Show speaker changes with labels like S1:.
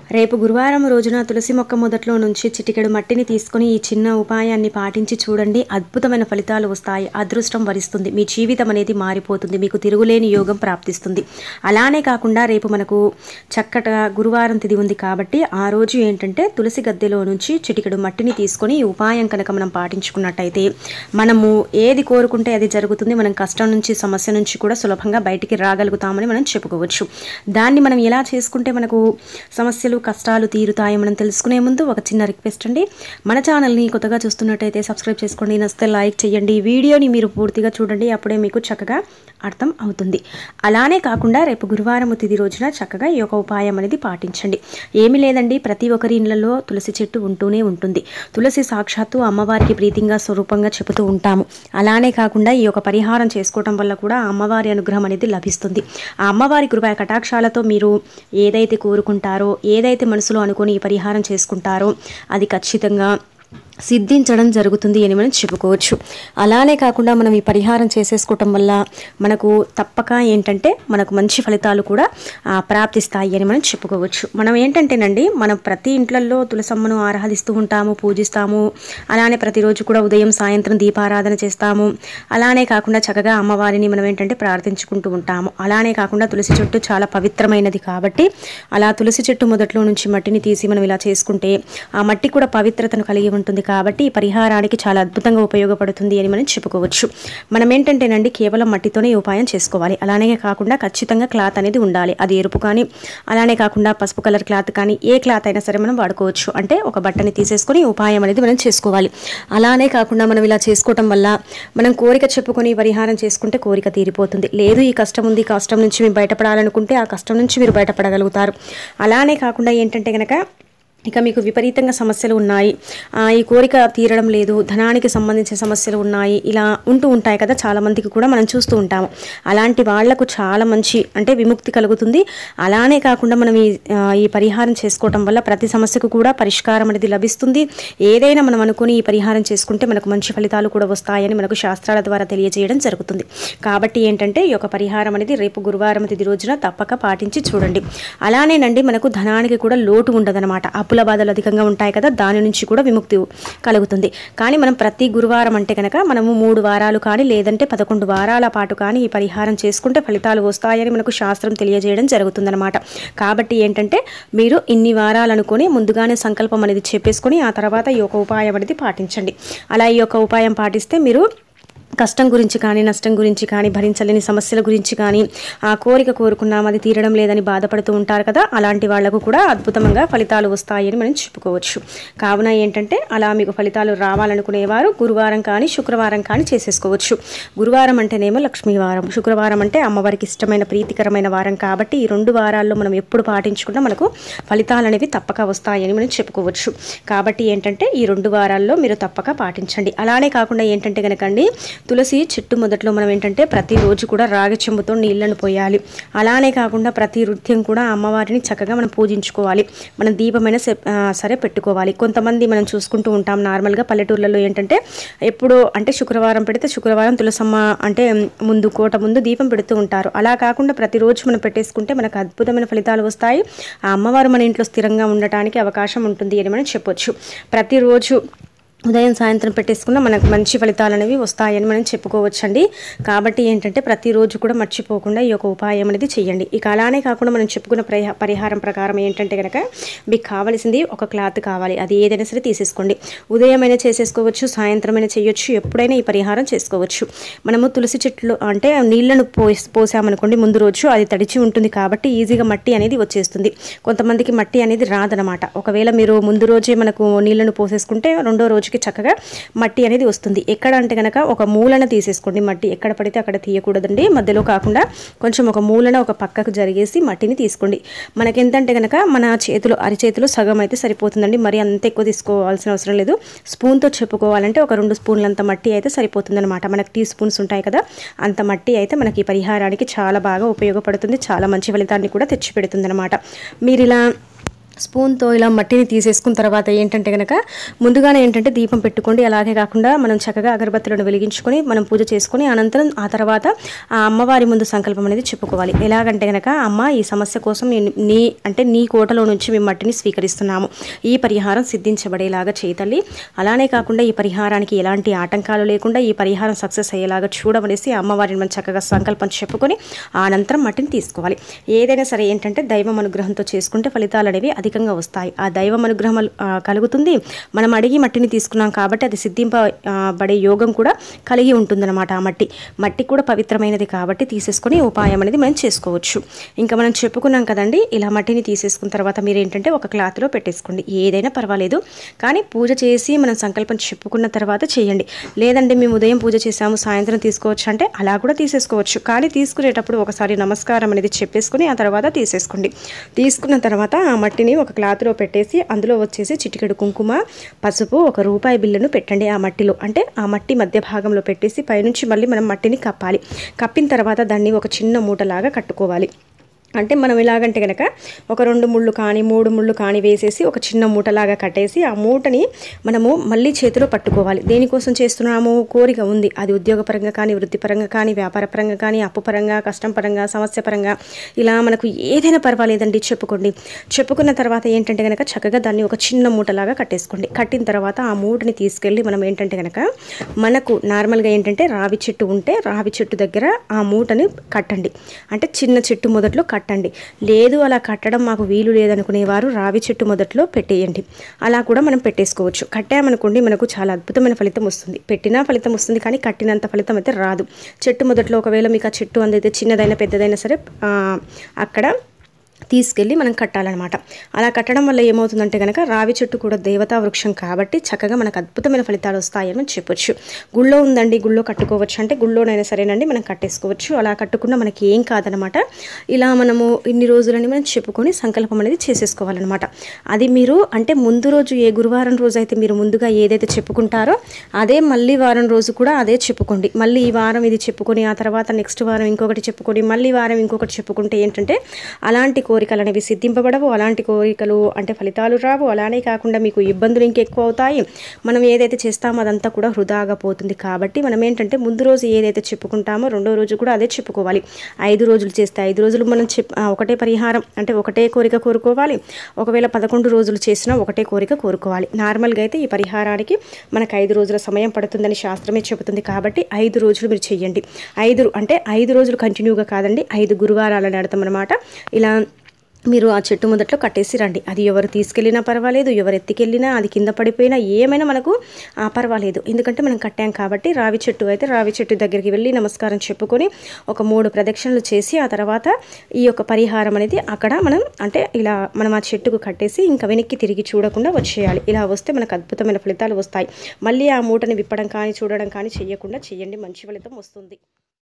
S1: రేపు గురువారం రోజున తులసి మొక్క మొదట్లో నుంచి చిటికెడు మట్టిని తీసుకొని ఈ చిన్న ఉపాయాన్ని పాటించి చూడండి అద్భుతమైన ఫలితాలు వస్తాయి అదృష్టం వరిస్తుంది మీ జీవితం అనేది మారిపోతుంది మీకు తిరుగులేని యోగం ప్రాప్తిస్తుంది అలానే కాకుండా రేపు మనకు చక్కగా గురువారం తిది ఉంది కాబట్టి ఆ రోజు ఏంటంటే తులసి గద్దెలో నుంచి చిటికెడు మట్టిని తీసుకొని ఈ ఉపాయం కనుక మనం పాటించుకున్నట్టయితే మనము ఏది కోరుకుంటే అది జరుగుతుంది మనం కష్టం నుంచి సమస్య నుంచి కూడా సులభంగా బయటికి రాగలుగుతామని మనం చెప్పుకోవచ్చు దాన్ని మనం ఎలా చేసుకుంటే మనకు సమస్యలు కష్టాలు తీరుతాయి మనం తెలుసుకునే ముందు ఒక చిన్న రిక్వెస్ట్ అండి మన ఛానల్ని కొత్తగా చూస్తున్నట్టయితే సబ్స్క్రైబ్ చేసుకోండి నచ్చితే లైక్ చేయండి ఈ వీడియోని మీరు పూర్తిగా చూడండి అప్పుడే మీకు చక్కగా అర్థం అవుతుంది అలానే కాకుండా రేపు గురువారం తిది రోజున చక్కగా ఈ యొక్క ఉపాయం అనేది పాటించండి ఏమీ లేదండి ప్రతి ఒక్కరి ఇళ్లలో తులసి చెట్టు ఉంటూనే ఉంటుంది తులసి సాక్షాత్తు అమ్మవారికి ప్రీతిగా స్వరూపంగా చెబుతూ ఉంటాము అలానే కాకుండా ఈ యొక్క పరిహారం చేసుకోవటం వల్ల కూడా ఆ అమ్మవారి అనుగ్రహం అనేది లభిస్తుంది ఆ అమ్మవారి కృపా కటాక్షాలతో మీరు ఏదైతే కోరుకుంటారో ఏదైతే మనసులో అనుకొని ఈ పరిహారం చేసుకుంటారో అది ఖచ్చితంగా సిద్ధించడం జరుగుతుంది అని మనం చెప్పుకోవచ్చు అలానే కాకుండా మనం ఈ పరిహారం చేసేసుకోవటం వల్ల మనకు తప్పక ఏంటంటే మనకు మంచి ఫలితాలు కూడా ఆ, ప్రాప్తిస్తాయి అని మనం చెప్పుకోవచ్చు మనం ఏంటంటేనండి మనం ప్రతి ఇంట్లల్లో తులసమ్మను ఆరాధిస్తూ ఉంటాము పూజిస్తాము అలానే ప్రతిరోజు కూడా ఉదయం సాయంత్రం దీపారాధన చేస్తాము అలానే కాకుండా చక్కగా అమ్మవారిని మనం ఏంటంటే ప్రార్థించుకుంటూ ఉంటాము అలానే కాకుండా తులసి చెట్టు చాలా పవిత్రమైనది కాబట్టి అలా తులసి చెట్టు మొదట్లో నుంచి మట్టిని తీసి మనం ఇలా చేసుకుంటే ఆ మట్టి కూడా పవిత్రతను కలిగి ఉంటుంది కాబట్టి ఈ పరిహారానికి చాలా అద్భుతంగా ఉపయోగపడుతుంది అని మనం చెప్పుకోవచ్చు మనం ఏంటంటేనండి కేవలం మట్టితోనే ఈ ఉపాయం చేసుకోవాలి అలానే కాకుండా ఖచ్చితంగా క్లాత్ అనేది ఉండాలి అది ఎరుపు కానీ అలానే కాకుండా పసుపు కలర్ క్లాత్ కానీ ఏ క్లాత్ అయినా సరే మనం వాడుకోవచ్చు అంటే ఒక బట్టని తీసేసుకొని ఈ ఉపాయం అనేది మనం చేసుకోవాలి అలానే కాకుండా మనం ఇలా చేసుకోవటం వల్ల మనం కోరిక చెప్పుకొని ఈ పరిహారం చేసుకుంటే కోరిక తీరిపోతుంది లేదు ఈ కష్టం ఉంది ఈ కష్టం నుంచి మేము బయటపడాలనుకుంటే ఆ కష్టం నుంచి మీరు బయటపడగలుగుతారు అలానే కాకుండా ఏంటంటే కనుక ఇక మీకు విపరీతంగా సమస్యలు ఉన్నాయి ఆ, ఈ కోరిక తీరడం లేదు ధనానికి సంబంధించిన సమస్యలు ఉన్నాయి ఇలా ఉంటూ ఉంటాయి కదా చాలా మందికి కూడా మనం చూస్తూ ఉంటాము అలాంటి వాళ్లకు చాలా మంచి అంటే విముక్తి కలుగుతుంది అలానే కాకుండా మనం ఈ ఆ, ఈ పరిహారం చేసుకోవటం వల్ల ప్రతి సమస్యకు కూడా పరిష్కారం అనేది లభిస్తుంది ఏదైనా మనం అనుకుని ఈ పరిహారం చేసుకుంటే మనకు మంచి ఫలితాలు కూడా వస్తాయని మనకు శాస్త్రాల ద్వారా తెలియజేయడం జరుగుతుంది కాబట్టి ఏంటంటే ఈ యొక్క పరిహారం అనేది రేపు గురువారం తిది రోజున తప్పక పాటించి చూడండి అలానేనండి మనకు ధనానికి కూడా లోటు ఉండదన్నమాట అప్పుల బాధలు అధికంగా ఉంటాయి కదా దాని నుంచి కూడా విముక్తి కలుగుతుంది కానీ మనం ప్రతి గురువారం అంటే కనుక మనము మూడు వారాలు కానీ లేదంటే పదకొండు వారాల పాటు కానీ ఈ పరిహారం చేసుకుంటే ఫలితాలు వస్తాయని మనకు శాస్త్రం తెలియజేయడం జరుగుతుందన్నమాట కాబట్టి ఏంటంటే మీరు ఇన్ని వారాలు అనుకొని ముందుగానే సంకల్పం అనేది చెప్పేసుకొని ఆ తర్వాత ఈ యొక్క ఉపాయం అనేది పాటించండి అలా ఈ యొక్క ఉపాయం పాటిస్తే మీరు కష్టం గురించి కానీ నష్టం గురించి కానీ భరించలేని సమస్యల గురించి కానీ ఆ కోరిక కోరుకున్నాం అది తీరడం లేదని బాధపడుతూ ఉంటారు కదా అలాంటి వాళ్లకు కూడా అద్భుతంగా ఫలితాలు వస్తాయని మనం చెప్పుకోవచ్చు కావున ఏంటంటే అలా మీకు ఫలితాలు రావాలనుకునేవారు గురువారం కానీ శుక్రవారం కానీ చేసేసుకోవచ్చు గురువారం అంటేనేమో లక్ష్మీవారం శుక్రవారం అంటే అమ్మవారికి ఇష్టమైన ప్రీతికరమైన వారం కాబట్టి ఈ రెండు వారాల్లో మనం ఎప్పుడు పాటించుకున్నా మనకు ఫలితాలు అనేవి తప్పక వస్తాయని మనం చెప్పుకోవచ్చు కాబట్టి ఏంటంటే ఈ రెండు వారాల్లో మీరు తప్పక పాటించండి అలానే కాకుండా ఏంటంటే కనుకండి తులసి చెట్టు మొదట్లో మనం ఏంటంటే ప్రతిరోజు కూడా రాగి చెంబుతో నీళ్లను పోయాలి అలానే కాకుండా ప్రతి నృత్యం కూడా అమ్మవారిని చక్కగా మనం పూజించుకోవాలి మనం దీపమైన సె- ఆ, సరే పెట్టుకోవాలి కొంతమంది మనం చూసుకుంటూ ఉంటాం నార్మల్గా పల్లెటూర్లలో ఏంటంటే ఎప్పుడు అంటే శుక్రవారం పెడితే శుక్రవారం తులసమ్మ అంటే ముందు కోట ముందు దీపం పెడుతూ ఉంటారు అలా కాకుండా ప్రతిరోజు మనం పెట్టేసుకుంటే మనకు అద్భుతమైన ఫలితాలు వస్తాయి ఆ అమ్మవారు మన ఇంట్లో స్థిరంగా ఉండటానికి అవకాశం ఉంటుంది అని మనం చెప్పొచ్చు ప్రతిరోజు ఉదయం సాయంత్రం పెట్టేసుకున్న మనకు మంచి ఫలితాలు అనేవి వస్తాయని మనం చెప్పుకోవచ్చండి కాబట్టి ఏంటంటే ప్రతిరోజు కూడా మర్చిపోకుండా ఈ యొక్క ఉపాయం అనేది చేయండి ఇక అలానే కాకుండా మనం చెప్పుకున్న పరిహా పరిహారం ప్రకారం ఏంటంటే కనుక మీకు కావాల్సింది ఒక క్లాత్ కావాలి అది ఏదైనా సరే తీసేసుకోండి ఉదయమైనా చేసేసుకోవచ్చు సాయంత్రమైనా చేయొచ్చు ఎప్పుడైనా ఈ పరిహారం చేసుకోవచ్చు మనము తులసి చెట్లు అంటే నీళ్లను పోసి పోసామనుకోండి ముందు రోజు అది తడిచి ఉంటుంది కాబట్టి ఈజీగా మట్టి అనేది వచ్చేస్తుంది కొంతమందికి మట్టి అనేది రాదనమాట ఒకవేళ మీరు ముందు రోజే మనకు నీళ్లను పోసేసుకుంటే రెండో రోజుకి చక్కగా మట్టి అనేది వస్తుంది ఎక్కడ అంటే కనుక ఒక మూలన తీసేసుకోండి మట్టి ఎక్కడ పడితే అక్కడ తీయకూడదండి మధ్యలో కాకుండా కొంచెం ఒక మూలన ఒక పక్కకు జరిగేసి మట్టిని తీసుకోండి మనకి ఎంతంటే కనుక మన చేతులు అరిచేతులు సగం అయితే సరిపోతుందండి మరి అంత ఎక్కువ తీసుకోవాల్సిన అవసరం లేదు స్పూన్తో చెప్పుకోవాలంటే ఒక రెండు స్పూన్లంత మట్టి అయితే సరిపోతుందన్నమాట మనకి టీ స్పూన్స్ ఉంటాయి కదా అంత మట్టి అయితే మనకి ఈ పరిహారానికి చాలా బాగా ఉపయోగపడుతుంది చాలా మంచి ఫలితాన్ని కూడా తెచ్చిపెడుతుంది అనమాట మీరు ఇలా స్పూన్తో ఇలా మట్టిని తీసేసుకున్న తర్వాత ఏంటంటే కనుక ముందుగానే ఏంటంటే దీపం పెట్టుకోండి అలాగే కాకుండా మనం చక్కగా అగరబత్తులను వెలిగించుకొని మనం పూజ చేసుకొని అనంతరం ఆ తర్వాత ఆ అమ్మవారి ముందు సంకల్పం అనేది చెప్పుకోవాలి ఎలాగంటే కనుక అమ్మ ఈ సమస్య కోసం నేను నీ అంటే నీ కోటలో నుంచి మేము మట్టిని స్వీకరిస్తున్నాము ఈ పరిహారం సిద్ధించబడేలాగా చేయతల్లి అలానే కాకుండా ఈ పరిహారానికి ఎలాంటి ఆటంకాలు లేకుండా ఈ పరిహారం సక్సెస్ అయ్యేలాగా చూడమనేసి అమ్మవారిని మనం చక్కగా సంకల్పం చెప్పుకొని ఆ అనంతరం మట్టిని తీసుకోవాలి ఏదైనా సరే ఏంటంటే దైవం అనుగ్రహంతో చేసుకుంటే ఫలితాలు అనేవి అధికంగా వస్తాయి ఆ దైవం అనుగ్రహం ఆ, కలుగుతుంది మనం అడిగి మట్టిని తీసుకున్నాం కాబట్టి అది సిద్ధింప ఆ, బడే యోగం కూడా కలిగి ఉంటుందన్నమాట ఆ మట్టి మట్టి కూడా పవిత్రమైనది కాబట్టి తీసేసుకొని ఉపాయం అనేది మనం చేసుకోవచ్చు ఇంకా మనం చెప్పుకున్నాం కదండి ఇలా మట్టిని తీసేసుకున్న తర్వాత మీరు ఏంటంటే ఒక క్లాత్లో పెట్టేసుకోండి ఏదైనా పర్వాలేదు కానీ పూజ చేసి మనం సంకల్పం చెప్పుకున్న తర్వాత చేయండి లేదంటే మేము ఉదయం పూజ చేసాము సాయంత్రం తీసుకోవచ్చు అంటే అలా కూడా తీసేసుకోవచ్చు కానీ తీసుకునేటప్పుడు ఒకసారి నమస్కారం అనేది చెప్పేసుకుని ఆ తర్వాత తీసేసుకోండి తీసుకున్న తర్వాత ఆ మట్టిని ఒక క్లాత్లో పెట్టేసి అందులో వచ్చేసి చిటికెడు కుంకుమ పసుపు ఒక రూపాయి బిల్లును పెట్టండి ఆ మట్టిలో అంటే ఆ మట్టి మధ్య భాగంలో పెట్టేసి పైనుంచి మళ్ళీ మనం మట్టిని కప్పాలి కప్పిన తర్వాత దాన్ని ఒక చిన్న మూటలాగా కట్టుకోవాలి అంటే మనం ఎలాగంటే కనుక ఒక రెండు ముళ్ళు కానీ మూడు ముళ్ళు కానీ వేసేసి ఒక చిన్న మూటలాగా కట్టేసి ఆ మూటని మనము మళ్ళీ చేతిలో పట్టుకోవాలి దేనికోసం చేస్తున్నాము కోరిక ఉంది అది ఉద్యోగపరంగా కానీ వృత్తిపరంగా కానీ వ్యాపార పరంగా కానీ అప్పు పరంగా కష్టం పరంగా సమస్య పరంగా ఇలా మనకు ఏదైనా పర్వాలేదండి చెప్పుకోండి చెప్పుకున్న తర్వాత ఏంటంటే కనుక చక్కగా దాన్ని ఒక చిన్న మూటలాగా కట్టేసుకోండి కట్టిన తర్వాత ఆ మూటని తీసుకెళ్ళి మనం ఏంటంటే కనుక మనకు నార్మల్గా ఏంటంటే రావి చెట్టు ఉంటే రావి చెట్టు దగ్గర ఆ మూటని కట్టండి అంటే చిన్న చెట్టు మొదట్లో కట్టండి లేదు అలా కట్టడం మాకు వీలు లేదనుకునేవారు రావి చెట్టు మొదట్లో పెట్టేయండి అలా కూడా మనం పెట్టేసుకోవచ్చు కట్టామనుకోండి మనకు చాలా అద్భుతమైన ఫలితం వస్తుంది పెట్టినా ఫలితం వస్తుంది కానీ కట్టినంత ఫలితం అయితే రాదు చెట్టు మొదట్లో ఒకవేళ మీకు ఆ చెట్టు అందైతే చిన్నదైనా పెద్దదైనా సరే ఆ, అక్కడ తీసుకెళ్ళి మనం కట్టాలన్నమాట అలా కట్టడం వల్ల ఏమవుతుందంటే కనుక రావి చెట్టు కూడా దేవతా వృక్షం కాబట్టి చక్కగా మనకు అద్భుతమైన ఫలితాలు వస్తాయని మనం చెప్పొచ్చు గుళ్ళో ఉందండి గుళ్ళో కట్టుకోవచ్చు అంటే గుళ్ళోనైనా సరేనండి మనం కట్టేసుకోవచ్చు అలా కట్టుకున్నా మనకి ఏం కాదనమాట ఇలా మనము ఇన్ని రోజులని మనం చెప్పుకొని సంకల్పం అనేది చేసేసుకోవాలన్నమాట అది మీరు అంటే ముందు రోజు ఏ గురువారం రోజు అయితే మీరు ముందుగా ఏదైతే చెప్పుకుంటారో అదే మళ్ళీ వారం రోజు కూడా అదే చెప్పుకోండి మళ్ళీ ఈ వారం ఇది చెప్పుకొని ఆ తర్వాత నెక్స్ట్ వారం ఇంకొకటి చెప్పుకొని మళ్ళీ వారం ఇంకొకటి చెప్పుకుంటే ఏంటంటే అలాంటి కోరికలు అనేవి సిద్ధింపబడవు అలాంటి కోరికలు అంటే ఫలితాలు రావు అలానే కాకుండా మీకు ఇబ్బందులు ఇంకెక్కువ అవుతాయి మనం ఏదైతే చేస్తామో అదంతా కూడా వృధాగా పోతుంది కాబట్టి మనం ఏంటంటే ముందు రోజు ఏదైతే చెప్పుకుంటామో రెండో రోజు కూడా అదే చెప్పుకోవాలి ఐదు రోజులు చేస్తే ఐదు రోజులు మనం చెప్ ఆ, ఒకటే పరిహారం అంటే ఒకటే కోరిక కోరుకోవాలి ఒకవేళ పదకొండు రోజులు చేసినా ఒకటే కోరిక కోరుకోవాలి నార్మల్గా అయితే ఈ పరిహారానికి మనకు ఐదు రోజుల సమయం పడుతుందని శాస్త్రమే చెబుతుంది కాబట్టి ఐదు రోజులు మీరు చెయ్యండి ఐదు అంటే ఐదు రోజులు కంటిన్యూగా కాదండి ఐదు గురువారాలని అర్థం అనమాట ఇలా మీరు ఆ చెట్టు మొదట్లో కట్టేసి రండి అది ఎవరు తీసుకెళ్ళినా పర్వాలేదు ఎవరు ఎత్తికెళ్ళినా అది కింద పడిపోయినా ఏమైనా మనకు ఆ, పర్వాలేదు ఎందుకంటే మనం కట్టాం కాబట్టి రావి చెట్టు అయితే రావి చెట్టు దగ్గరికి వెళ్ళి నమస్కారం చెప్పుకొని ఒక మూడు ప్రదక్షిణలు చేసి ఆ తర్వాత ఈ యొక్క పరిహారం అనేది అక్కడ మనం అంటే ఇలా మనం ఆ చెట్టుకు కట్టేసి ఇంకా వెనక్కి తిరిగి చూడకుండా వచ్చేయాలి ఇలా వస్తే మనకు అద్భుతమైన ఫలితాలు వస్తాయి మళ్ళీ ఆ మూటని విప్పడం కానీ చూడడం కానీ చేయకుండా చేయండి మంచి ఫలితం వస్తుంది